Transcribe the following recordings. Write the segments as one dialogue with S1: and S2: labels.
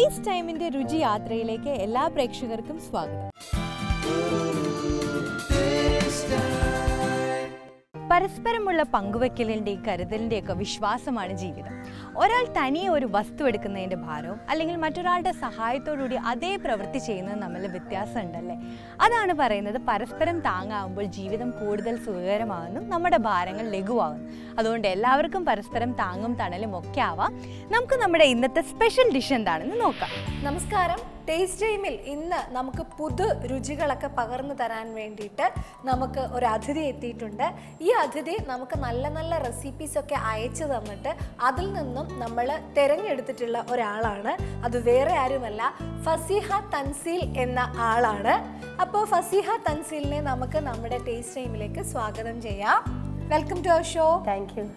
S1: Taste ടൈമിന്റെ രുചി യാത്രയിലേക്ക് എല്ലാ പ്രേക്ഷകർക്കും സ്വാഗതം പരസ്പരമുള്ള പങ്കുവെക്കലിൻ്റെയും കരുതലിൻ്റെയൊക്കെ വിശ്വാസമാണ് ജീവിതം ഒരാൾ തനിയെ ഒരു വസ്തു എടുക്കുന്നതിൻ്റെ ഭാരവും അല്ലെങ്കിൽ മറ്റൊരാളുടെ സഹായത്തോടുകൂടി അതേ പ്രവൃത്തി ചെയ്യുന്നത് തമ്മിൽ വ്യത്യാസം ഉണ്ടല്ലേ അതാണ് പറയുന്നത് പരസ്പരം താങ്ങാവുമ്പോൾ ജീവിതം കൂടുതൽ സുഖകരമാകുന്നു നമ്മുടെ ഭാരങ്ങൾ ലഘുവാകുന്നു അതുകൊണ്ട് എല്ലാവർക്കും പരസ്പരം താങ്ങും തണലും ഒക്കെ ആവാം നമുക്ക് നമ്മുടെ ഇന്നത്തെ സ്പെഷ്യൽ ഡിഷ് എന്താണെന്ന് നോക്കാം
S2: നമസ്കാരം ടേസ്റ്റ് ടൈമിൽ ഇന്ന് നമുക്ക് പുതു രുചികളൊക്കെ പകർന്നു തരാൻ വേണ്ടിയിട്ട് നമുക്ക് ഒരു അതിഥി എത്തിയിട്ടുണ്ട് ഈ അതിഥി നമുക്ക് നല്ല നല്ല റെസിപ്പീസ് ഒക്കെ അയച്ചു തന്നിട്ട് അതിൽ നിന്നും നമ്മൾ തിരഞ്ഞെടുത്തിട്ടുള്ള ഒരാളാണ് അത് വേറെ ആരുമല്ല ഫസീഹ തൻസീൽ എന്ന ആളാണ് അപ്പോൾ ഫസീഹ തൻസീലിനെ നമുക്ക് നമ്മുടെ ടേസ്റ്റ് ടൈമിലേക്ക് സ്വാഗതം ചെയ്യാം welcome to our show
S3: thank you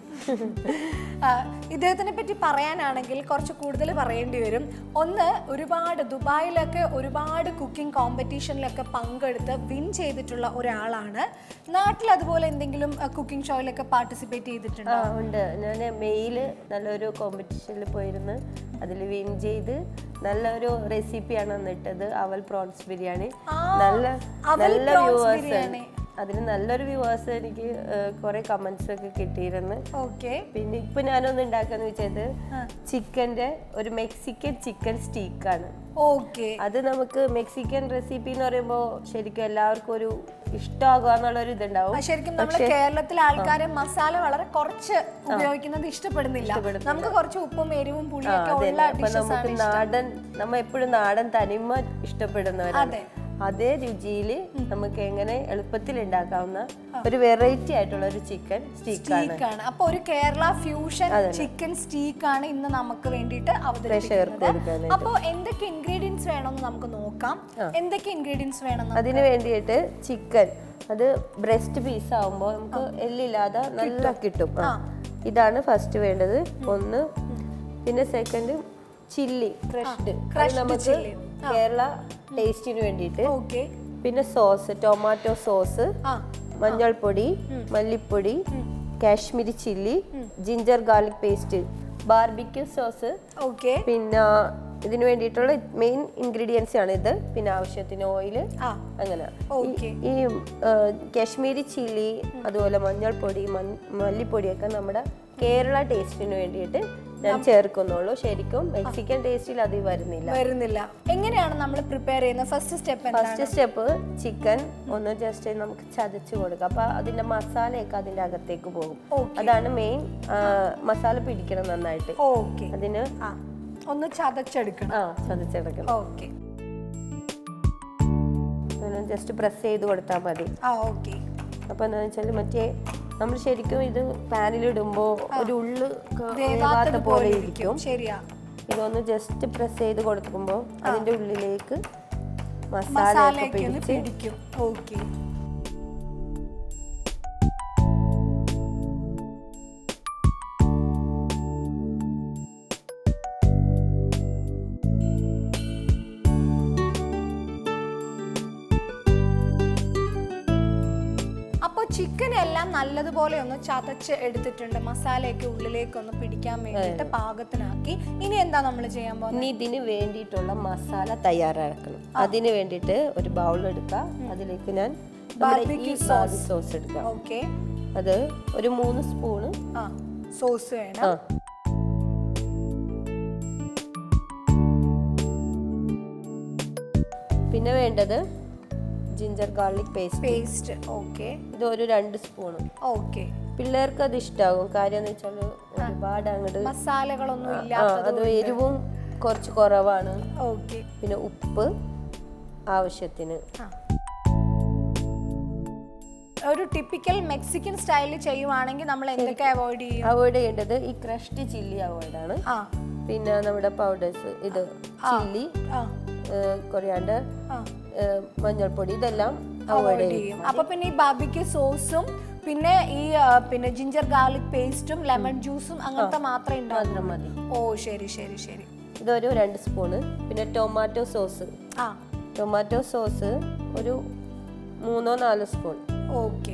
S2: ഇദ്ദേഹത്തിനെ പറ്റി പറയാനാണെങ്കിൽ കുറച്ച് കൂടുതൽ പറയേണ്ടി വരും ഒന്ന് ഒരുപാട് ദുബായിലൊക്കെ ഒരുപാട് കുക്കിംഗ് കോമ്പറ്റീഷനിലൊക്കെ പങ്കെടുത്ത് വിൻ ചെയ്തിട്ടുള്ള ഒരാളാണ് നാട്ടിൽ അതുപോലെ എന്തെങ്കിലും കുക്കിംഗ് ഷോയിലൊക്കെ പാർട്ടിസിപ്പേറ്റ്
S3: ആ
S2: ചെയ്തിട്ടുണ്ടോ
S3: ഉണ്ട് ഞാൻ മെയില് നല്ലൊരു കോമ്പറ്റീഷനിൽ പോയിരുന്നു അതിൽ വിൻ ചെയ്ത് നല്ലൊരു റെസിപ്പിയാണ് അന്നിട്ടത് അവൽ പ്രോൺസ് ബിരിയാണി
S2: ആ,
S3: നല്ല
S2: അവൽ
S3: നല്ല
S2: prawns
S3: വ്യൂവേഴ്സ്
S2: ബിരിയാണി.
S3: അതിന് നല്ലൊരു വ്യൂവേഴ്സ് എനിക്ക് കുറെ കമന്റ്സ് ഒക്കെ കിട്ടിയിരുന്നു
S2: ഓക്കെ
S3: പിന്നെ ഇപ്പൊ ഞാനൊന്ന് ഉണ്ടാക്കാന്ന് വെച്ചത് ചിക്കന്റെ ഒരു മെക്സിക്കൻ ചിക്കൻ സ്റ്റീക്കാണ്
S2: ഓക്കെ
S3: അത് നമുക്ക് മെക്സിക്കൻ റെസിപ്പി എന്ന് പറയുമ്പോൾ ശരിക്കും എല്ലാവർക്കും ഒരു ഇഷ്ടമാകുക എന്നുള്ള ഒരു ഇതുണ്ടാവും
S2: ശരിക്കും നമ്മൾ കേരളത്തിലെ ആൾക്കാരെ മസാല വളരെ കുറച്ച് ഉപയോഗിക്കുന്നത് ഇഷ്ടപ്പെടുന്നില്ല നമുക്ക് കുറച്ച് ഉപ്പും എരിവും
S3: ആ,
S2: പുളിയൊക്കെ
S3: അതെ
S2: ഉള്ള
S3: അപ്പൊ
S2: ഡിഷസ്
S3: നമുക്ക്
S2: ആണ്
S3: നാടൻ നമ്മ എപ്പോഴും നാടൻ തനിമ ഇഷ്ടപ്പെടുന്നവരാണ്
S2: അതെ.
S3: അതേ രുചിയിൽ നമുക്ക് എങ്ങനെ എളുപ്പത്തിൽ ഉണ്ടാക്കാവുന്ന ഒരു വെറൈറ്റി ആയിട്ടുള്ള ഒരു ചിക്കൻ സ്റ്റീക്കാണ്
S2: സ്റ്റീക്ക് ആണ് അപ്പൊ ഒരു കേരള ഫ്യൂഷൻ ചിക്കൻ സ്റ്റീക്ക് ആണ് ഇന്ന് നമുക്ക് വേണ്ടിയിട്ട്
S3: പ്രേക്ഷകർക്ക്
S2: അവതരിപ്പിക്കുന്നത്
S3: കൊടുക്കാനായിട്ട്.
S2: അപ്പൊ എന്തൊക്കെ ഇൻഗ്രീഡിയൻസ് വേണമെന്ന് നമുക്ക് നോക്കാം എന്തൊക്കെ ഇൻഗ്രീഡിയൻസ് വേണം
S3: അതിന് വേണ്ടിയിട്ട് ചിക്കൻ അത് ബ്രസ്റ്റ് പീസ് ആവുമ്പോൾ നമുക്ക് എല്ലില്ലാതെ നല്ല കിട്ടും ആ. ഇതാണ് ഫസ്റ്റ് വേണ്ടത് ഒന്ന് പിന്നെ സെക്കൻഡ് ചില്ലി ക്രഷ്ഡ്
S2: crushed
S3: നമുക്ക്
S2: chilli.
S3: കേരള ടേസ്റ്റിന് വേണ്ടിയിട്ട്
S2: ഓക്കെ
S3: പിന്നെ സോസ് ടൊമാറ്റോ സോസ്
S2: ആ
S3: മഞ്ഞൾപ്പൊടി മല്ലിപ്പൊടി Kashmiri chilli ginger garlic paste barbecue sauce
S2: okay
S3: പിന്നെ ഇതിന് വേണ്ടിയിട്ടുള്ള മെയിൻ ഇൻഗ്രീഡിയൻസ് ആണ് ഇത് പിന്നെ ആവശ്യത്തിന് ഓയിൽ
S2: ആ
S3: അങ്ങനെ
S2: ഓക്കെ
S3: ഈ ആ, കാശ്മീരി ചില്ലി അതുപോലെ മഞ്ഞൾപ്പൊടി മൻ- മല്ലിപ്പൊടിയൊക്കെ നമ്മുടെ കേരള ടേസ്റ്റിന് വേണ്ടിയിട്ട് ഞാൻ ചേർക്കുന്നുള്ളൂ ശരിക്കും മെക്സിക്കൻ ടേസ്റ്റിൽ അത് വരുന്നില്ല
S2: വരുന്നില്ല എങ്ങനെയാണ് നമ്മൾ പ്രിപ്പയർ ചെയ്യുന്നത് ഫസ്റ്റ് സ്റ്റെപ്പ് എന്താണ്
S3: ഫസ്റ്റ് സ്റ്റെപ്പ് ചിക്കൻ ഒന്ന് ജസ്റ്റ് നമുക്ക് ചതച്ച് കൊടുക്കുക അപ്പൊ അതിന്റെ മസാലയൊക്കെ അതിന്റെ അകത്തേക്ക് പോകും
S2: Okay.
S3: അതാണ് മെയിൻ മസാല പിടിക്കണം നന്നായിട്ട്
S2: ഓക്കെ
S3: അതിന്
S2: ആ ഒന്ന് ചതച്ചെടുക്കണം
S3: ആ ചതച്ചെടുക്കണം
S2: ഓക്കെ
S3: ജസ്റ്റ് പ്രസ് ചെയ്ത് കൊടുത്താൽ മതി
S2: ആ ഓക്കെ
S3: അപ്പൊ എന്താ വെച്ചാൽ മറ്റേ നമ്മൾ ശരിക്കും ഇത് പാനിലിടുമ്പോൾ ഒരു ഉള്ളു ക- വേവാത്ത
S2: വേവാത്തത്
S3: പോലെ
S2: പോലെ
S3: ഇരിക്കും
S2: ഇരിക്കും ശരിയാ
S3: ഇതൊന്ന് ജസ്റ്റ് പ്രസ് ചെയ്ത് കൊടുക്കുമ്പോൾ അതിന്റെ ഉള്ളിലേക്ക് മസാലയൊക്കെ
S2: മസാലയൊക്കെ ഒന്ന്
S3: പിടിച്ച്
S2: പിടിക്കും ഓക്കെ അപ്പോൾ ചിക്കൻ എല്ലാം നല്ലതുപോലെ ഒന്ന് ചതച്ച് എടുത്തിട്ടുണ്ട് മസാലയൊക്കെ ഉള്ളിലേക്ക് ഒന്ന് പിടിക്കാൻ വേണ്ടിയിട്ട് പാകത്തിനാക്കി ഇനി എന്താ നമ്മൾ ചെയ്യാൻ പോകുന്നത്
S3: ഇനി ഇതിന് വേണ്ടിയിട്ടുള്ള മസാല തയ്യാറാക്കണം അതിന് വേണ്ടിയിട്ട് ഒരു ബൗൾ എടുക്കുക അതിലേക്ക് ഞാൻ നമ്മുടെ ഈ ബാർബി സോസ് എടുക്കാം
S2: ഓക്കെ
S3: അത് ഒരു മൂന്ന് സ്പൂണ്
S2: ആ സോസ്
S3: ആ
S2: വേണം
S3: പിന്നെ വേണ്ടത് ginger garlic paste
S2: paste okay
S3: ഇത് ഒരു രണ്ട് സ്പൂണ്
S2: ഓക്കെ
S3: പിള്ളേർക്ക് അത് ഇഷ്ടാകും കാര്യം എന്ന് വെച്ചാൽ ഒരുപാട് അങ്ങോട്ട്
S2: മസാലകളൊന്നും
S3: ആ
S2: ഇല്ലാത്തത്
S3: അത് എരിവും കുറച്ച് കുറവാണ്
S2: ഓക്കെ
S3: പിന്നെ ഉപ്പ് ആവശ്യത്തിന്
S2: ഒരു ടിപ്പിക്കൽ മെക്സിക്കൻ സ്റ്റൈലിൽ ചെയ്യുവാണെങ്കിൽ നമ്മൾ എന്തൊക്കെ അവോയ്ഡ് ചെയ്യും
S3: അവോയ്ഡ് ചെയ്യേണ്ടത് ഈ ക്രഷ്ഡ് ചില്ലി അവോയ്ഡ് ആണ്
S2: ആ
S3: പിന്നെ നമ്മുടെ പൗഡേഴ്സ് ഇത് ചില്ലി
S2: ആ
S3: കൊറിയാണ്ടർ
S2: ആ
S3: മഞ്ഞൾപ്പൊടി ഇതെല്ലാം അവോയ്ഡ്
S2: അവോയ്ഡ്
S3: ചെയ്യും
S2: ചെയ്യും അപ്പൊ പിന്നെ ഈ ബാബിക്ക് സോസും പിന്നെ ഈ ആ, പിന്നെ ജിഞ്ചർ ഗാർലിക് പേസ്റ്റും ലെമൺ ജ്യൂസും അങ്ങനത്തെ മാത്രമേ ഉണ്ടാവും
S3: മാത്രം മതി
S2: ഓ ശരി ശരി ശരി
S3: ഇതൊരു രണ്ട് സ്പൂണ് പിന്നെ ടൊമാറ്റോ സോസ്
S2: ആ
S3: ടൊമാറ്റോ സോസ് ഒരു മൂന്നോ നാലോ സ്പൂൺ
S2: ഓക്കെ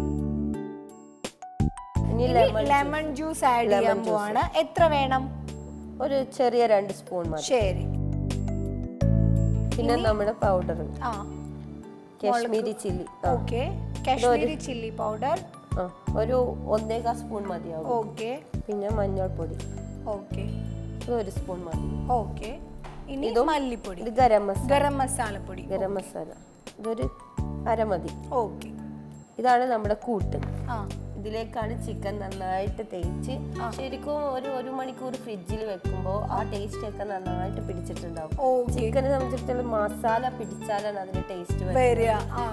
S3: ഇനി ലെമൺ
S2: ലെമൺ ജ്യൂസ് ആഡ് ചെയ്യാൻ പോവാണ് എത്ര വേണം
S3: ഒരു ചെറിയ രണ്ട് സ്പൂൺ മതി
S2: ശരി
S3: പിന്നെ നമ്മുടെ പൗഡർ
S2: ആ
S3: കാശ്മീരി ചില്ലി ആ
S2: ഓക്കെ കാശ്മീരി ചില്ലി പൗഡർ
S3: ആ ഒരു ഒന്നേകാൽ സ്പൂൺ മതിയാവും
S2: ഓക്കെ
S3: പിന്നെ മഞ്ഞൾപ്പൊടി
S2: ഓക്കെ
S3: ഇത് ഒരു സ്പൂൺ മതി
S2: ഓക്കെ ഇനി മല്ലിപ്പൊടി
S3: ഇത് ഗരം മസാല
S2: ഗരം മസാലപ്പൊടി
S3: ഗരം മസാല ഇതൊരു അരമതി
S2: ഓക്കെ
S3: ഇതാണ് നമ്മുടെ കൂട്ട്
S2: ആ
S3: ഇതിലേക്കാണ് ചിക്കൻ നന്നായിട്ട് തേച്ച് ശരിക്കും ഒരു ഒരു മണിക്കൂർ ഫ്രിഡ്ജിൽ വെക്കുമ്പോൾ ആ ടേസ്റ്റ് ഒക്കെ നന്നായിട്ട് പിടിച്ചിട്ടുണ്ടാവും
S2: ഓക്കെ
S3: ചിക്കനെ സംബന്ധിച്ചിടത്തോളം മസാല പിടിച്ചാലാണ് അതിന്റെ ടേസ്റ്റ് വരുന്നത്
S2: വരിക ആ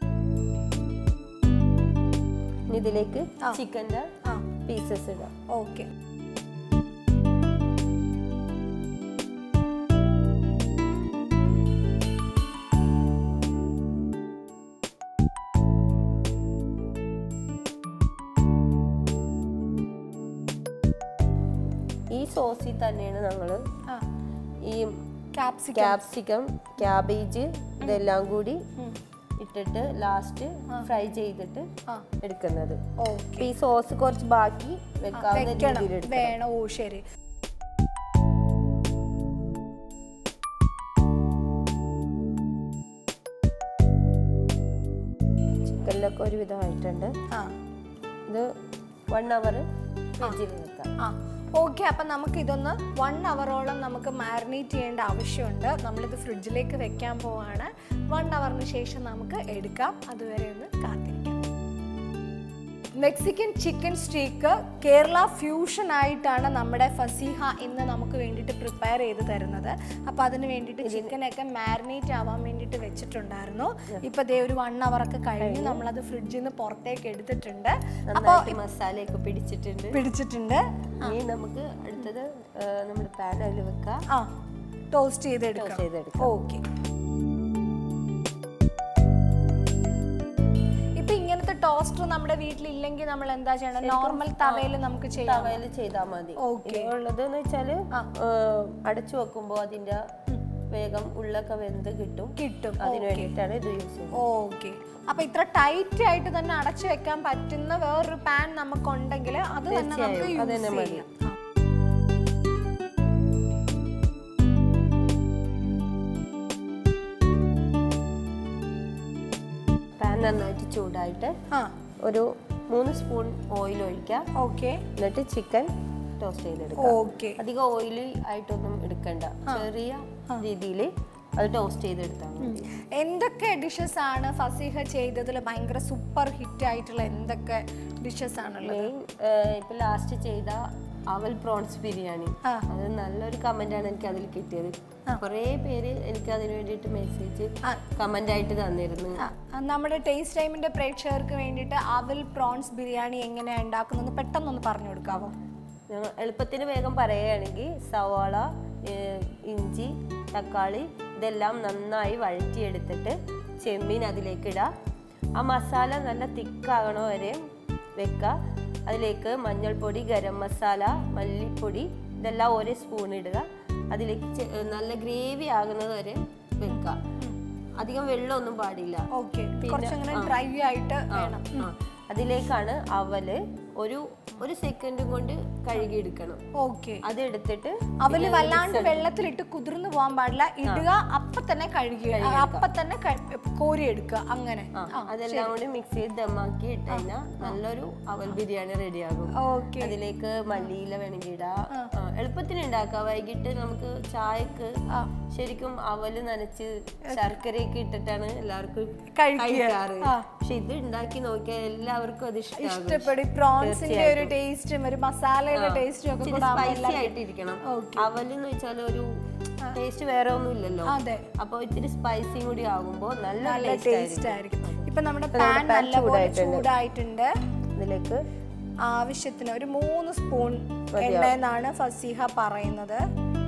S3: ഇനി ഇതിലേക്ക് ചിക്കൻ്റെ
S2: ആ
S3: പീസസ് ഇടാം
S2: ഓക്കെ
S3: ഈ സോസിൽ തന്നെയാണ് നമ്മൾ
S2: ആ
S3: ഈ
S2: ക്യാപ്സിക്കം
S3: ക്യാപ്സിക്കം ക്യാബേജ് ഇതെല്ലാം കൂടി ഇട്ടിട്ട് ലാസ്റ്റ് ഫ്രൈ ചെയ്തിട്ട്
S2: ആ
S3: എടുക്കുന്നത്
S2: ഓക്കെ
S3: അപ്പൊ ഈ സോസ് കുറച്ച് ബാക്കി വെക്കാവുന്ന
S2: വെക്കണം
S3: രീതിയിൽ എടുക്കണം
S2: വേണം ഓ ശരി
S3: ചിക്കനിലൊക്കെ ഒരു വിധമായിട്ടുണ്ട്
S2: ആ
S3: ഇത് വൺ അവർ ഫ്രിഡ്ജിൽ വെക്കാം
S2: ആ ഓക്കെ അപ്പം നമുക്ക് ഇതൊന്ന് വൺ അവറോളം നമുക്ക് മാരിനേറ്റ് ചെയ്യേണ്ട ആവശ്യമുണ്ട് നമ്മളിത് ഫ്രിഡ്ജിലേക്ക് വെക്കാൻ പോവാണ് വൺ അവറിന് ശേഷം നമുക്ക് എടുക്കാം അതുവരെ ഒന്ന് കാത്തിരിക്കാം Mexican chicken steak Kerala fusion ആയിട്ടാണ് നമ്മുടെ ഫസീഹ ഇന്ന് നമുക്ക് വേണ്ടിയിട്ട് പ്രിപ്പയർ ചെയ്ത് തരുന്നത് അപ്പോൾ അതിന് വേണ്ടിയിട്ട് ചിക്കനൊക്കെ മാരിനേറ്റ് ആവാൻ വേണ്ടിയിട്ട് വെച്ചിട്ടുണ്ടായിരുന്നു ഇപ്പോൾ ദേ ഒരു വൺ ഒക്കെ കഴിഞ്ഞ് നമ്മളത് ഫ്രിഡ്ജിൽ നിന്ന് പുറത്തേക്ക് എടുത്തിട്ടുണ്ട് അപ്പോൾ
S3: നന്നായിട്ട് മസാലയൊക്കെ പിടിച്ചിട്ടുണ്ട്
S2: പിടിച്ചിട്ടുണ്ട്
S3: ഇനി നമുക്ക് അടുത്തത് ആ, നമ്മുടെ പാൻ അതിൽ വെക്കാം
S2: ആ ടോസ്റ്റ് ചെയ്തെടുക്കാം
S3: ചെയ്തെടുക്കാം
S2: ഓക്കെ ഇപ്പൊ ഇങ്ങനത്തെ ടോസ്റ്റർ നമ്മുടെ വീട്ടിലില്ലെങ്കിൽ നമ്മൾ എന്താ ചെയ്യണം നോർമൽ തവയിൽ നമുക്ക് ചെയ്യാം
S3: തവയിൽ ചെയ്താൽ മതി
S2: Okay.
S3: ഉള്ളത് എന്ന് വെച്ചാല് അടച്ചു വെക്കുമ്പോൾ അതിന്റെ വേഗം ഉള്ളൊക്കെ വെന്ത് കിട്ടും
S2: കിട്ടും
S3: അതിന് വേണ്ടിയിട്ടാണ് ഇത് യൂസ് ചെയ്യുന്നത്
S2: ഓക്കെ അപ്പൊ ഇത്ര ടൈറ്റ് ആയിട്ട് തന്നെ അടച്ചു വെക്കാൻ പറ്റുന്ന വേറൊരു പാൻ നമുക്കുണ്ടെങ്കിൽ അത് തന്നെ നമുക്ക്
S3: തീർച്ചയായും, അത്
S2: യൂസ്
S3: തന്നെ മതി.
S2: ചെയ്യാം ആ.
S3: പാൻ നന്നായിട്ട് ചൂടായിട്ട്
S2: ആ
S3: ഒരു മൂന്ന് സ്പൂൺ ഓയിൽ ഒഴിക്കാം
S2: ഓക്കെ
S3: എന്നിട്ട് ചിക്കൻ ടോസ്റ്റ് ചെയ്തെടുക്കാം
S2: ഓക്കെ
S3: അധികം ഓയിൽ ആയിട്ടൊന്നും എടുക്കണ്ട ചെറിയ രീതിയിൽ അത് ടോസ്റ്റ് ചെയ്തെടുത്താൽ മതി
S2: എന്തൊക്കെ ഡിഷസ് ആണ് ഫസീഹ ചെയ്തതിൽ ഭയങ്കര സൂപ്പർ ഹിറ്റ് ആയിട്ടുള്ള എന്തൊക്കെ ഡിഷസ് ആണുള്ളത്
S3: മെയിൻ ഇപ്പൊ ലാസ്റ്റ് ചെയ്ത അവൽ പ്രോൺസ് ബിരിയാണി
S2: ആ.
S3: അത് നല്ലൊരു കമന്റ് ആണ് എനിക്ക് അതിൽ കിട്ടിയത് കുറേ പേര് എനിക്ക് അതിന് വേണ്ടിയിട്ട് മെസ്സേജ് കമന്റ് ആയിട്ട് തന്നിരുന്നു
S2: ആ, നമ്മുടെ ടേസ്റ്റ് ടൈമിന്റെ പ്രേക്ഷകർക്ക് വേണ്ടിയിട്ട് അവൽ പ്രോൺസ് ബിരിയാണി എങ്ങനെയാണ് ഉണ്ടാക്കുന്നത് പെട്ടെന്നൊന്ന് പറഞ്ഞു കൊടുക്കാവോ
S3: ഞങ്ങൾ എളുപ്പത്തിന് വേഗം പറയുകയാണെങ്കിൽ സവാള ഏഹ്, ഇഞ്ചി തക്കാളി ഇതെല്ലാം നന്നായി വഴറ്റിയെടുത്തിട്ട് ചെമ്മീൻ അതിലേക്ക് ഇടുക ആ മസാല നല്ല തിക്കാകണ വരെ വെക്കുക അതിലേക്ക് മഞ്ഞൾപ്പൊടി ഗരം മസാല മല്ലിപ്പൊടി ഇതെല്ലാം ഒരേ സ്പൂൺ ഇടുക അതിലേക്ക് ചെ- ഏഹ്, നല്ല ഗ്രേവി ആകുന്നത് വരെ വെക്കുക അധികം വെള്ളമൊന്നും പാടില്ല
S2: ഓക്കെ കുറച്ചങ്ങനെ ഡ്രൈ ആയിട്ട് വേണം
S3: ആ, അതിലേക്കാണ് അവല് ഒരു ഒരു സെക്കൻഡും കൊണ്ട് കഴുകിയെടുക്കണം
S2: ഓക്കെ
S3: അതെടുത്തിട്ട്
S2: അവല് വല്ലാണ്ട് വെള്ളത്തിലിട്ട് കുതിർന്നു പോകാൻ പാടില്ല ഇടുക അപ്പൊ തന്നെ കഴുകുക അപ്പൊ തന്നെ ക- കോരി എടുക്കുക അങ്ങനെ
S3: ആ, അതെല്ലാം കൂടി മിക്സ് ചെയ്ത് ദമ്മാക്കി ഇട്ട് കഴിഞ്ഞാൽ നല്ലൊരു അവൽ ബിരിയാണി റെഡിയാകും
S2: ഓക്കെ
S3: അതിലേക്ക് മല്ലിയില വേണമെങ്കിൽ ഇടാം ആ, എളുപ്പത്തിന് ഉണ്ടാക്കാം വൈകിട്ട് നമുക്ക് ചായക്ക് ശരിക്കും അവല് നനച്ച് ശർക്കരയൊക്കെ ഇട്ടിട്ടാണ് എല്ലാവർക്കും
S2: കഴിക്കുക.
S3: കഴിക്കാറ്
S2: ആ.
S3: പക്ഷെ ഇത് ഉണ്ടാക്കി നോക്കിയാൽ എല്ലാവർക്കും അത് ഇഷ്ടമാകും
S2: ഇഷ്ടപ്പെടും പ്രോൺസിന്റെ ഒരു ടേസ്റ്റും ഒരു മസാലയുടെ ടേസ്റ്റും ഒക്കെ കൂടെ ആവുമ്പോ
S3: സ്പൈസി
S2: എല്ലാവർക്കും-
S3: ആയിട്ടിരിക്കണം അവലെന്ന് വെച്ചാൽ ഒരു ടേസ്റ്റ് വേറെ ഒന്നും ഇല്ലല്ലോ
S2: അതെ
S3: അപ്പൊ ഇത്തിരി സ്പൈസിയും കൂടി ആകുമ്പോൾ നല്ല
S2: നല്ല
S3: ടേസ്റ്റ്
S2: ടേസ്റ്റ് ആയിരിക്കും ഇപ്പൊ നമ്മുടെ
S3: ഇപ്പൊ നമ്മുടെ
S2: പാൻ
S3: pan
S2: നല്ലപോലെ
S3: ചൂടായിട്ടുണ്ട്.
S2: ചൂടായിട്ടുണ്ട്
S3: ഇതിലേക്ക്
S2: ആവശ്യത്തിന് ഒരു മൂന്ന് സ്പൂൺ എണ്ണ എന്നാണ് ഫസീഹ പറയുന്നത്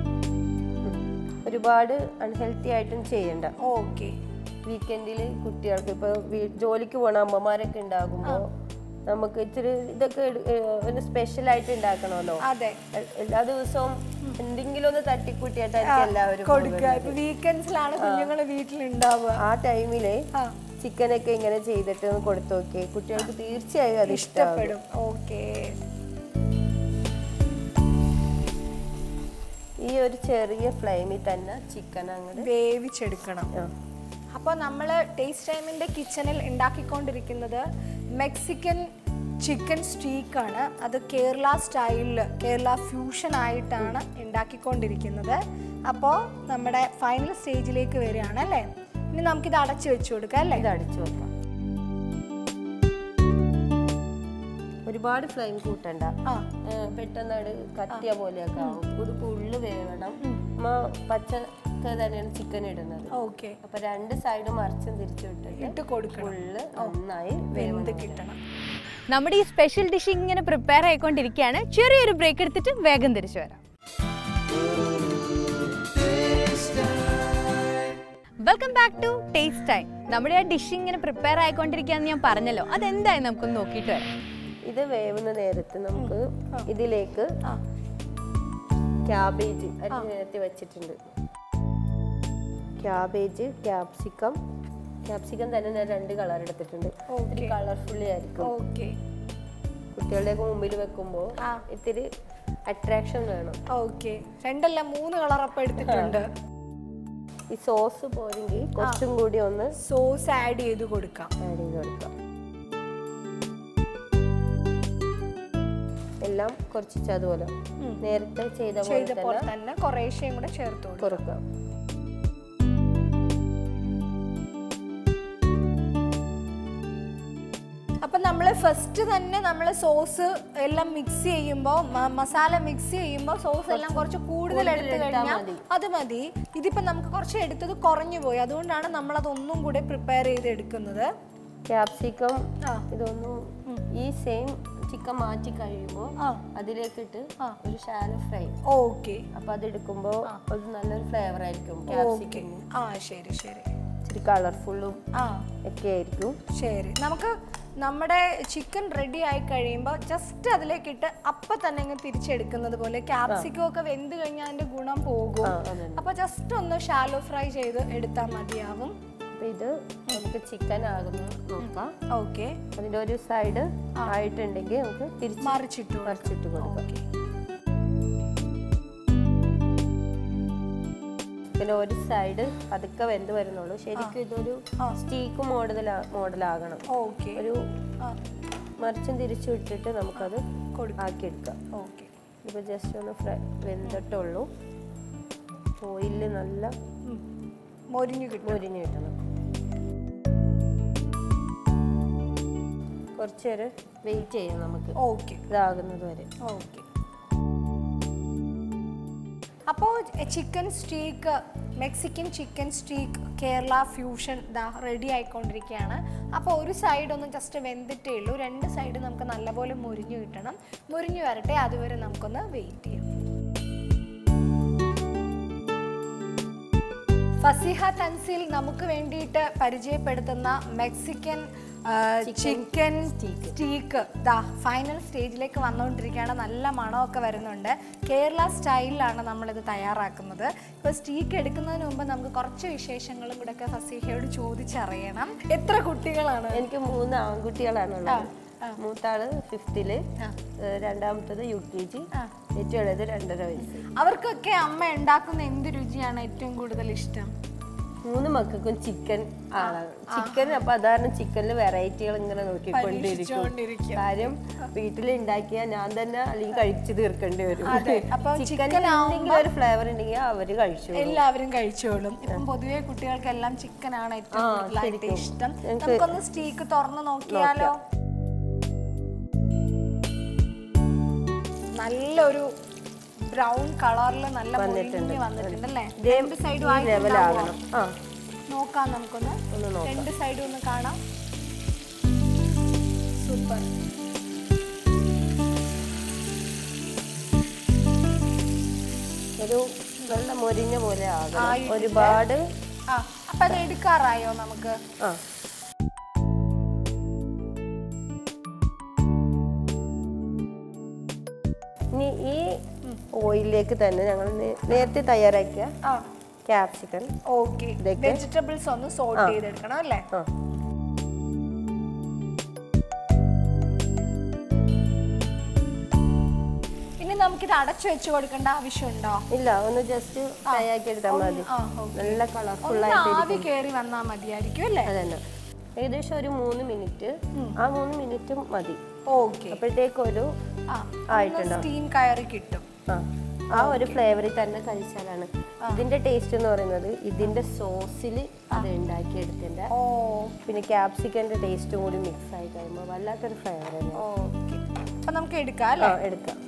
S3: ഒരുപാട് അൺഹെൽത്തി ആയിട്ടും ചെയ്യണ്ട
S2: ഓക്കെ
S3: വീക്കെൻഡിൽ കുട്ടികൾക്ക് ഇപ്പൊ വീ- ജോലിക്ക് പോണ അമ്മമാരൊക്കെ ഉണ്ടാകുമ്പോൾ നമുക്ക് ഇച്ചിരി ഇതൊക്കെ എടു- ഏഹ് ഒരു സ്പെഷ്യൽ ആയിട്ട് ഉണ്ടാക്കണമല്ലോ
S2: അതെ
S3: എ- എല്ലാ ദിവസവും എന്തെങ്കിലും ഒന്ന് തട്ടിക്കൂട്ടിയിട്ടായിരിക്കും എല്ലാവരും
S2: കൊടുക്കുക ഇപ്പൊ വീക്കെൻഡ്സിലാണ് കുഞ്ഞുങ്ങൾ വീട്ടിലുണ്ടാവുക
S3: ആ ടൈമില്
S2: ആ.
S3: ചിക്കനൊക്കെ ഇങ്ങനെ ചെയ്തിട്ട് ഒന്ന് കൊടുത്തു നോക്കിയേ കുട്ടികൾക്ക് തീർച്ചയായും അത് ഇഷ്ടപ്പെടും
S2: ഇഷ്ടപ്പെടും ഓക്കെ
S3: ഈ ഒരു ചെറിയ ഫ്ലെയിമിൽ തന്നെ ചിക്കൻ അങ്ങോട്ട്
S2: വേവിച്ചെടുക്കണം അപ്പോൾ നമ്മൾ ടേസ്റ്റ് ടൈമിൻ്റെ കിച്ചണിൽ ഉണ്ടാക്കിക്കൊണ്ടിരിക്കുന്നത് മെക്സിക്കൻ ചിക്കൻ സ്റ്റീക്കാണ് അത് കേരള സ്റ്റൈലിൽ കേരള ഫ്യൂഷൻ ആയിട്ടാണ് ഉണ്ടാക്കിക്കൊണ്ടിരിക്കുന്നത് അപ്പോൾ നമ്മുടെ ഫൈനൽ സ്റ്റേജിലേക്ക് വരികയാണ് അല്ലേ ഇനി നമുക്കിത് അടച്ചു വെച്ച് കൊടുക്കാം അല്ലേ
S3: ഇത് അടിച്ചു വെക്കാം ഒരുപാട് ഫ്ലെയിം കൂട്ടണ്ട
S2: ആ
S3: ഏ, പെട്ടെന്ന് അത് കത്തിയ പോലെയൊക്കെ ആവും ഇത് ഫുള്ള് വേവണം നമ്മ പച്ചക്ക് തന്നെയാണ് ചിക്കൻ ഇടുന്നത്
S2: ഓക്കെ
S3: അപ്പൊ രണ്ട് സൈഡും മറിച്ചും തിരിച്ചു വിട്ടിട്ട്
S2: ഇട്ട് കൊടുക്കണം
S3: ഫുള്ള് നന്നായി
S2: വെന്ത് കിട്ടണം
S1: നമ്മുടെ ഈ സ്പെഷ്യൽ ഡിഷ് ഇങ്ങനെ പ്രിപ്പയർ ആയിക്കൊണ്ടിരിക്കുകയാണ് ചെറിയൊരു ബ്രേക്ക് എടുത്തിട്ട് വേഗം തിരിച്ചു വരാം welcome back to taste time നമ്മുടെ ആ ഡിഷ് ഇങ്ങനെ പ്രിപ്പയർ ആയിക്കൊണ്ടിരിക്കുകയെന്ന് ഞാൻ പറഞ്ഞല്ലോ അതെന്തായി നമുക്കൊന്ന് നോക്കിയിട്ട് വരാം
S3: ഇത് വേവുന്ന നേരത്ത് നമുക്ക് ഇതിലേക്ക്
S2: ആ
S3: ക്യാബേജ് അരിഞ്ഞ് നിരത്തി വെച്ചിട്ടുണ്ട് ക്യാബേജ് ക്യാപ്സിക്കം ക്യാപ്സിക്കം തന്നെ ഞാൻ രണ്ട് കളർ എടുത്തിട്ടുണ്ട് ഇത്തിരി കളർഫുള്ളി ആയിരിക്കും
S2: ഓക്കെ
S3: കുട്ടികളുടെയൊക്കെ മുമ്പിൽ വെക്കുമ്പോൾ
S2: ആ.
S3: ഇത്തിരി അട്രാക്ഷൻ വേണം
S2: ഓക്കെ രണ്ടല്ല മൂന്ന് കളറപ്പം എടുത്തിട്ടുണ്ട്
S3: ഈ സോസ് പോരെങ്കിൽ കുറച്ചും കൂടി ഒന്ന്
S2: സോസ് ആഡ് ചെയ്ത് കൊടുക്കാം
S3: ആഡ് ചെയ്ത് കൊടുക്കാം എല്ലാം കുറച്ച് അതുപോലെ നേരത്തെ ചെയ്ത പോലെ
S2: ചെയ്ത പോലെ
S3: തന്നെ
S2: തന്നെ കുറേശ്ശേയും കൂടെ ചേർത്ത് കൊടുക്കും
S3: കുറക്കാം
S2: അപ്പം നമ്മൾ ഫസ്റ്റ് തന്നെ നമ്മൾ സോസ് എല്ലാം മിക്സ് ചെയ്യുമ്പോൾ മസാല മിക്സ് ചെയ്യുമ്പോൾ സോസ് എല്ലാം കുറച്ച് കൂടുതൽ എടുത്തു കഴിഞ്ഞാൽ അത് മതി ഇതിപ്പോൾ നമുക്ക് കുറച്ച് എടുത്തത് കുറഞ്ഞു പോയി അതുകൊണ്ടാണ് നമ്മൾ അതൊന്നും കൂടെ പ്രിപ്പയർ ചെയ്ത് എടുക്കുന്നത്
S3: ക്യാപ്സിക്കം
S2: ആ
S3: ഇതൊന്നും ഈ സെയിം ചിക്കൻ മാറ്റി കഴിയുമ്പോൾ
S2: ആ
S3: അതിലേക്കിട്ട് ഒരു ഷാലോ ഫ്രൈ
S2: ഓക്കെ
S3: അപ്പൊ അത് എടുക്കുമ്പോൾ അത് നല്ലൊരു ഫ്ലേവർ ആയിരിക്കും
S2: ഓക്കെ
S3: ക്യാപ്സിക്കം
S2: ആ ശരി ശരി
S3: ഇച്ചിരി കളർഫുള്ളും
S2: ആ
S3: ഒക്കെ ആയിരിക്കും
S2: ശരി നമുക്ക് നമ്മുടെ ചിക്കൻ റെഡി ആയി കഴിയുമ്പോൾ ജസ്റ്റ് അതിലേക്കിട്ട് അപ്പം തന്നെ ഇങ്ങ് തിരിച്ചെടുക്കുന്നത് പോലെ ക്യാപ്സിക്കം ഒക്കെ വെന്ത് കഴിഞ്ഞാൽ അതിന്റെ ഗുണം പോകും
S3: ആ അതന്നെ
S2: അപ്പൊ ജസ്റ്റ് ഒന്ന് ഷാലോ ഫ്രൈ ചെയ്ത് എടുത്താൽ മതിയാവും
S3: അപ്പൊ ഇത് നമുക്ക് ചിക്കൻ ആകുന്ന നോക്കാം
S2: ഓക്കെ
S3: അതിന്റെ ഒരു സൈഡ് ആയിട്ടുണ്ടെങ്കിൽ നമുക്ക് തിരിച്ച്
S2: മറിച്ചിട്ടു
S3: മറിച്ചിട്ട് കൊടുക്കാം
S2: ഓക്കെ
S3: പിന്നെ ഒരു സൈഡ് പതുക്കെ വെന്ത് വരുന്നുള്ളൂ ശരിക്കും ഇതൊരു സ്റ്റീക്ക് മോഡൽ മോഡലാകണം
S2: ഓക്കെ
S3: ഒരു മറിച്ചും തിരിച്ചു ഇട്ടിട്ട് നമുക്കത്
S2: കൊടുക്കാം
S3: ആക്കിയെടുക്കാം
S2: ഓക്കെ
S3: ഇപ്പോൾ ജസ്റ്റ് ഒന്ന് ഫ്രൈ വെന്തിട്ടുള്ളൂ ഓയിലിൽ നല്ല
S2: മൊരിഞ്ഞു കിട്ടും
S3: മൊരിഞ്ഞ് കിട്ടണം കുറച്ച് നേരം വെയിറ്റ് ചെയ്യാം നമുക്ക്
S2: ഓക്കെ
S3: ഇതാകുന്നത് വരെ
S2: ഓക്കെ അപ്പോൾ chicken steak Mexican chicken steak Kerala fusion ദാ റെഡി ആയിക്കൊണ്ടിരിക്കുകയാണ് അപ്പോൾ ഒരു സൈഡ് ഒന്ന് ജസ്റ്റ് വെന്തിട്ടേ ഉള്ളൂ രണ്ട് സൈഡ് നമുക്ക് നല്ലപോലെ മുരിഞ്ഞു കിട്ടണം മുരിഞ്ഞു വരട്ടെ അതുവരെ നമുക്കൊന്ന് വെയിറ്റ് ചെയ്യാം ഫസിഹ തൻസിൽ നമുക്ക് വേണ്ടിയിട്ട് പരിചയപ്പെടുത്തുന്ന മെക്സിക്കൻ ചിക്കൻ സ്റ്റീക്ക് ദാ ഫൈനൽ സ്റ്റേജിലേക്ക് വന്നുകൊണ്ടിരിക്കുകയാണ് നല്ല മണമൊക്കെ വരുന്നുണ്ട് കേരള സ്റ്റൈലിലാണ് നമ്മളിത് തയ്യാറാക്കുന്നത് ഇപ്പോൾ സ്റ്റീക്ക് എടുക്കുന്നതിന് മുമ്പ് നമുക്ക് കുറച്ച് വിശേഷങ്ങളും കൂടെ ഒക്കെ ഫസീഹയോട് ചോദിച്ചറിയണം എത്ര കുട്ടികളാണ്
S3: എനിക്ക് മൂന്ന് ആൺകുട്ടികളാണുള്ളത് മൂത്താള് ഫിഫ്തില് രണ്ടാമത്തത് യു കെ ജി ഏറ്റവും ഇളയത് രണ്ടര വയസ്സ്
S2: അവർക്കൊക്കെ അമ്മ ഉണ്ടാക്കുന്ന എന്ത് രുചിയാണ് ഏറ്റവും കൂടുതൽ ഇഷ്ടം
S3: മൂന്ന് മക്കൾക്കും ചിക്കൻ ആളാണ് ചിക്കൻ അപ്പൊ അതാണ് ചിക്കനിൽ വെറൈറ്റികൾ ഇങ്ങനെ നോക്കിക്കൊണ്ടിരിക്കും
S2: പരീക്ഷിച്ചുകൊണ്ടിരിക്കും.
S3: കാര്യം വീട്ടിൽ ഉണ്ടാക്കിയ ഞാൻ തന്നെ അല്ലെങ്കിൽ കഴിച്ചു തീർക്കേണ്ടി വരും
S2: അതെ, അപ്പൊ
S3: ചിക്കൻ
S2: chicken
S3: എന്തെങ്കിലും ഒരു ഫ്ലേവർ ഉണ്ടെങ്കിൽ അവര് കഴിച്ചു
S2: എല്ലാവരും കഴിച്ചോളും ഇപ്പം പൊതുവെ കുട്ടികൾക്കെല്ലാം ചിക്കൻ ആണ് ഏറ്റവും
S3: ആ,
S2: കൂടുതലായിട്ട്
S3: ശരിക്കും.
S2: ഇഷ്ടം
S3: ഞങ്ങക്ക്
S2: നമുക്കൊന്ന് സ്റ്റീക്ക് തുറന്ന് നോക്കിയാലോ നല്ലൊരു ബ്രൗൺ കളറിൽ നല്ല മുരിഞ്ഞ് വന്നിട്ടുണ്ട് അല്ലേ
S3: ഇതേ
S2: രണ്ട് സൈഡും
S3: ഈ ലെവലാകണം ആ
S2: നോക്കാം നമുക്കൊന്ന്
S3: ഒന്ന് നോക്കാം
S2: രണ്ട് സൈഡും ഒന്ന് കാണാം സൂപ്പർ
S3: ഒരു നല്ല മൊരിഞ്ഞ പോലെ ആകണം
S2: ആയിട്ടുണ്ട്.
S3: ഒരുപാട്
S2: ആ അപ്പൊ അത് എടുക്കാറായോ നമുക്ക്
S3: ആ ഇനി ഈ ഓയിലിലേക്ക് തന്നെ ഞങ്ങൾ നേ- നേരത്തെ തയ്യാറാക്കിയ
S2: ആ
S3: ക്യാപ്സിക്കൻ
S2: ഓക്കെ
S3: ഇതൊക്കെ?
S2: വെജിറ്റബിൾസ് ഒന്ന് സോർട്ട് ചെയ്തെടുക്കണം അല്ലേ
S3: ആ
S2: ഇനി നമുക്കിത് അടച്ചു വെച്ച് കൊടുക്കേണ്ട ആവശ്യമുണ്ടോ
S3: ഇല്ല ഒന്ന് ജസ്റ്റ് ഫ്രൈ ആക്കി എടുത്താൽ മതി
S2: ആ, okay.
S3: നല്ല കളർഫുൾ
S2: ഒന്ന്
S3: ആയിട്ട്
S2: ആവി കയറി വന്നാൽ മതിയായിരിക്കും അല്ലേ
S3: അതന്നെ ഏകദേശം ഒരു മൂന്ന് മിനിറ്റ് ആ മൂന്ന് മിനിറ്റ് മതി
S2: ഓക്കെ
S3: അപ്പോഴത്തേക്ക് ഒരു
S2: ആ
S3: ആയിട്ടുണ്ടാവും.
S2: സ്റ്റീം കയറി കിട്ടും
S3: ആ ആ ഒരു ഫ്ലേവറിൽ തന്നെ കഴിച്ചാലാണ് ഇതിന്റെ ടേസ്റ്റ് എന്ന് പറയുന്നത് ഇതിന്റെ സോസിൽ അത് ഉണ്ടാക്കിയെടുത്തിന്റെ
S2: ഓ
S3: പിന്നെ ക്യാപ്സിക്കന്റെ ടേസ്റ്റും കൂടി മിക്സ് ആയി കഴിയുമ്പോൾ വല്ലാത്തൊരു ഫ്ലേവർ തന്നെ
S2: ഓക്കെ അപ്പൊ നമുക്ക് എടുക്കാം
S3: ആ
S2: അല്ലേ
S3: എടുക്കാം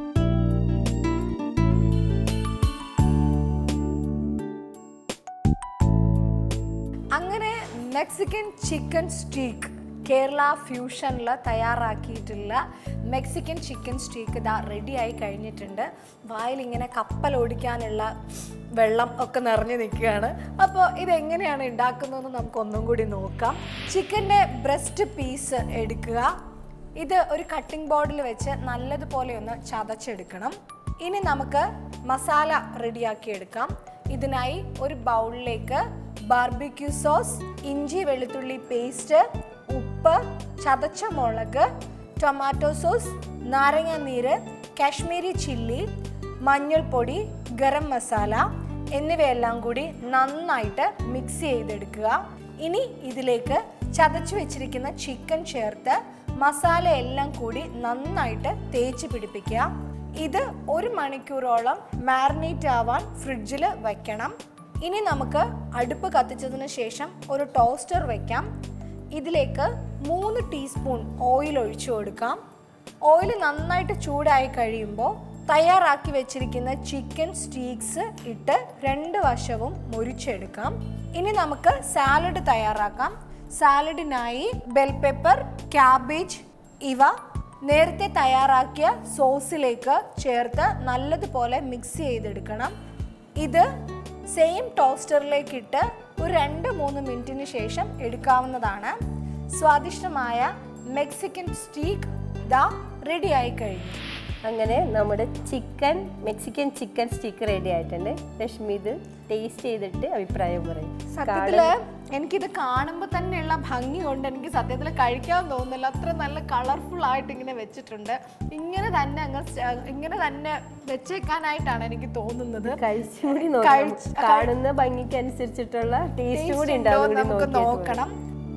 S2: അങ്ങനെ മെക്സിക്കൻ ചിക്കൻ സ്റ്റീക്ക് കേരള ഫ്യൂഷനിൽ തയ്യാറാക്കിയിട്ടുള്ള മെക്സിക്കൻ ചിക്കൻ സ്റ്റീക്ക് ഇതാ റെഡിയായി കഴിഞ്ഞിട്ടുണ്ട് വായിൽ ഇങ്ങനെ കപ്പൽ ഓടിക്കാനുള്ള വെള്ളം ഒക്കെ നിറഞ്ഞു നിൽക്കുകയാണ് അപ്പോൾ ഇതെങ്ങനെയാണ് ഉണ്ടാക്കുന്നതെന്ന് നമുക്ക് ഒന്നും കൂടി നോക്കാം ചിക്കൻ്റെ ബ്രസ്റ്റ് പീസ് എടുക്കുക ഇത് ഒരു കട്ടിംഗ് ബോർഡിൽ വെച്ച് നല്ലതുപോലെ ഒന്ന് ചതച്ചെടുക്കണം ഇനി നമുക്ക് മസാല റെഡിയാക്കി എടുക്കാം ഇതിനായി ഒരു ബൗളിലേക്ക് ബാർബിക്യൂ സോസ് ഇഞ്ചി വെളുത്തുള്ളി പേസ്റ്റ് ഉപ്പ് ചതച്ച മുളക് ടൊമാറ്റോ സോസ് നാരങ്ങ നീര് കാശ്മീരി ചില്ലി മഞ്ഞൾപ്പൊടി ഗരം മസാല എന്നിവയെല്ലാം കൂടി നന്നായിട്ട് മിക്സ് ചെയ്തെടുക്കുക ഇനി ഇതിലേക്ക് ചതച്ചു വെച്ചിരിക്കുന്ന ചിക്കൻ ചേർത്ത് മസാല എല്ലാം കൂടി നന്നായിട്ട് തേച്ച് പിടിപ്പിക്കുക ഇത് ഒരു മണിക്കൂറോളം മാരിനേറ്റ് ആവാൻ ഫ്രിഡ്ജിൽ വയ്ക്കണം ഇനി നമുക്ക് അടുപ്പ് കത്തിച്ചതിന് ശേഷം ഒരു ടോസ്റ്റർ വെക്കാം ഇതിലേക്ക് മൂന്ന് ടീസ്പൂൺ ഓയിൽ ഒഴിച്ചു കൊടുക്കാം ഓയിൽ നന്നായിട്ട് ചൂടായി കഴിയുമ്പോൾ തയ്യാറാക്കി വെച്ചിരിക്കുന്ന ചിക്കൻ സ്റ്റീക്സ് ഇട്ട് രണ്ട് വശവും മുരിച്ചെടുക്കാം ഇനി നമുക്ക് സാലഡ് തയ്യാറാക്കാം സാലഡിനായി ബെൽ പെപ്പർ ക്യാബേജ് ഇവ നേരത്തെ തയ്യാറാക്കിയ സോസിലേക്ക് ചേർത്ത് നല്ലതുപോലെ മിക്സ് ചെയ്തെടുക്കണം ഇത് സെയിം ടോസ്റ്ററിലേക്ക് ഇട്ട് ഒരു രണ്ട് മൂന്ന് മിനിറ്റിന് ശേഷം എടുക്കാവുന്നതാണ് സ്വാദിഷ്ടമായ മെക്സിക്കൻ സ്റ്റീക്ക് ദാ റെഡി ആയി കഴിഞ്ഞു
S3: അങ്ങനെ നമ്മുടെ chicken Mexican chicken steak ready ആയിട്ടുണ്ട് രശ്മി ഇത് ടേസ്റ്റ് ചെയ്തിട്ട് അഭിപ്രായം പറയും
S2: സത്യത്തില് എനിക്കിത് കാണുമ്പോൾ തന്നെയുള്ള ഭംഗി കൊണ്ട് എനിക്ക് സത്യത്തിൽ കഴിക്കാൻ തോന്നുന്നില്ല അത്ര നല്ല കളർഫുൾ ആയിട്ട് ഇങ്ങനെ വെച്ചിട്ടുണ്ട് ഇങ്ങനെ തന്നെ അങ്ങ് സ്റ്റ- ഇങ്ങനെ തന്നെ വെച്ചേക്കാനായിട്ടാണ് എനിക്ക് തോന്നുന്നത്
S3: കഴിച്ചുകൂടി നോക്കാം
S2: കഴിച്ച്-
S3: കാണുന്ന ഭംഗിക്ക് അനുസരിച്ചിട്ടുള്ള ടേസ്റ്റ്
S2: Taste
S3: കൂടി
S2: ഉണ്ടോ
S3: ഉണ്ടാവും
S2: എന്ന്
S3: കൂടി
S2: നമുക്ക്
S3: നോക്കിയിട്ട് വേണം.
S2: നോക്കണം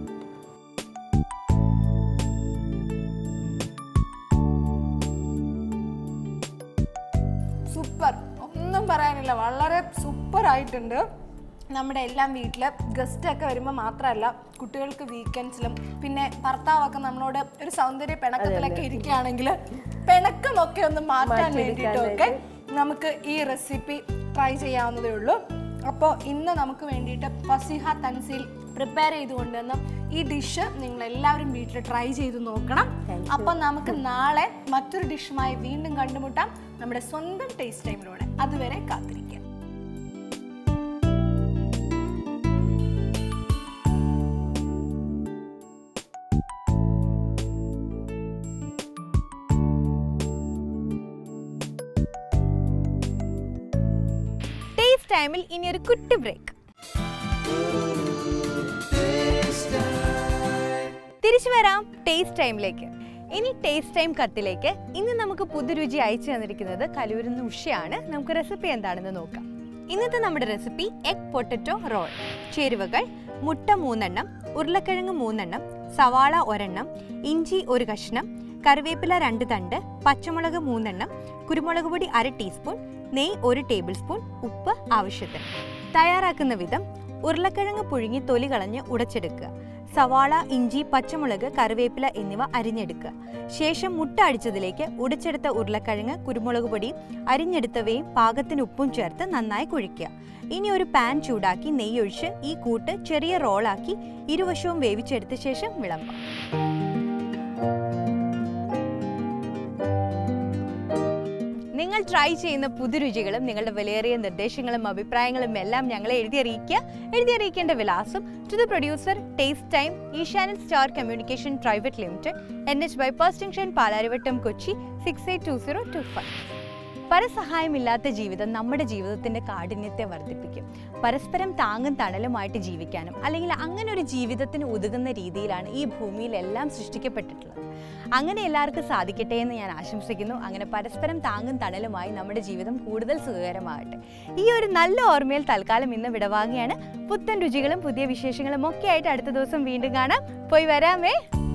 S2: സൂപ്പർ ഒന്നും പറയാനില്ല വളരെ സൂപ്പർ ആയിട്ടുണ്ട് നമ്മുടെ എല്ലാം വീട്ടിൽ ഗസ്റ്റ് ഒക്കെ വരുമ്പോൾ മാത്രമല്ല കുട്ടികൾക്ക് വീക്കെൻഡ്സിലും പിന്നെ ഭർത്താവൊക്കെ നമ്മളോട് ഒരു സൗന്ദര്യ പിണക്കത്തിലൊക്കെ ഇരിക്കുകയാണെങ്കിൽ പിണക്കമൊക്കെ ഒന്ന് മാറ്റാൻ വേണ്ടിയിട്ടൊക്കെ നമുക്ക് ഈ റെസിപ്പി ട്രൈ ചെയ്യാവുന്നതേ ഉള്ളൂ അപ്പോൾ ഇന്ന് നമുക്ക് വേണ്ടിയിട്ട് ഫസിഹ തൻസീൽ പ്രിപ്പയർ ചെയ്ത് കൊണ്ടുവന്ന ഈ ഡിഷ് നിങ്ങൾ എല്ലാവരും വീട്ടിൽ ട്രൈ ചെയ്ത് നോക്കണം അപ്പോൾ നമുക്ക് നാളെ മറ്റൊരു ഡിഷുമായി വീണ്ടും കണ്ടുമുട്ടാം നമ്മുടെ സ്വന്തം ടേസ്റ്റ് ടൈമിലൂടെ അതുവരെ കാത്തിരിക്കാം
S1: ടേസ്റ്റ് ടൈമിൽ ഇനി ഒരു കുട്ടി ബ്രേക്ക് തിരിച്ചു വരാം ടേസ്റ്റ് ടൈമിലേക്ക് ഇനി ടേസ്റ്റ് ടൈം കത്തിലേക്ക് ഇന്ന് നമുക്ക് പുതുരുചി അയച്ചു തന്നിരിക്കുന്നത് കലൂരുന്ന ഉഷയാണ് നമുക്ക് റെസിപ്പി എന്താണെന്ന് നോക്കാം ഇന്നത്തെ നമ്മുടെ റെസിപ്പി എഗ് പൊട്ടറ്റോ റോൾ ചേരുവകൾ മുട്ട മൂന്നെണ്ണം ഉരുളക്കിഴങ്ങ് മൂന്നെണ്ണം സവാള ഒരെണ്ണം ഇഞ്ചി ഒരു കഷ്ണം കറിവേപ്പില രണ്ട് തണ്ട് പച്ചമുളക് മൂന്നെണ്ണം കുരുമുളക് പൊടി അര ടീസ്പൂൺ നെയ്യ് ഒരു ടേബിൾ സ്പൂൺ ഉപ്പ് ആവശ്യത്തിന് തയ്യാറാക്കുന്ന വിധം ഉരുളക്കിഴങ്ങ് പുഴുങ്ങി തൊലി കളഞ്ഞ് ഉടച്ചെടുക്കുക സവാള ഇഞ്ചി പച്ചമുളക് കറിവേപ്പില എന്നിവ അരിഞ്ഞെടുക്കുക ശേഷം മുട്ട അടിച്ചതിലേക്ക് ഉടച്ചെടുത്ത ഉരുളക്കിഴങ്ങ് കുരുമുളക് പൊടി അരിഞ്ഞെടുത്തവയും പാകത്തിന് ഉപ്പും ചേർത്ത് നന്നായി കുഴിക്കുക ഇനി ഒരു പാൻ ചൂടാക്കി നെയ്യൊഴിച്ച് ഈ കൂട്ട് ചെറിയ റോളാക്കി ഇരുവശവും വേവിച്ചെടുത്ത ശേഷം വിളമ്പാം നിങ്ങൾ ട്രൈ ചെയ്യുന്ന പുതുരുചികളും നിങ്ങളുടെ വിലയേറിയ നിർദ്ദേശങ്ങളും അഭിപ്രായങ്ങളും എല്ലാം ഞങ്ങളെ എഴുതി അറിയിക്കുക എഴുതി അറിയിക്കേണ്ട വിലാസം to the producer taste time ഈശാനൻ star communication private limited N H bypass junction Palarivattam Kochi six eight two zero two five പരസഹായമില്ലാത്ത ജീവിതം നമ്മുടെ ജീവിതത്തിൻ്റെ കാഠിന്യത്തെ വർദ്ധിപ്പിക്കും പരസ്പരം താങ്ങും തണലുമായിട്ട് ജീവിക്കാനും അല്ലെങ്കിൽ അങ്ങനെ ഒരു ജീവിതത്തിന് ഉതകുന്ന രീതിയിലാണ് ഈ ഭൂമിയിലെല്ലാം സൃഷ്ടിക്കപ്പെട്ടിട്ടുള്ളത് അങ്ങനെ എല്ലാവർക്കും സാധിക്കട്ടെ എന്ന് ഞാൻ ആശംസിക്കുന്നു അങ്ങനെ പരസ്പരം താങ്ങും തണലുമായി നമ്മുടെ ജീവിതം കൂടുതൽ സുഖകരമാകട്ടെ ഈ ഒരു നല്ല ഓർമ്മയിൽ തൽക്കാലം ഇന്ന് വിടവാങ്ങിയാണ് പുത്തൻ രുചികളും പുതിയ വിശേഷങ്ങളും ഒക്കെ ആയിട്ട് അടുത്ത ദിവസം വീണ്ടും കാണാം പോയി വരാമേ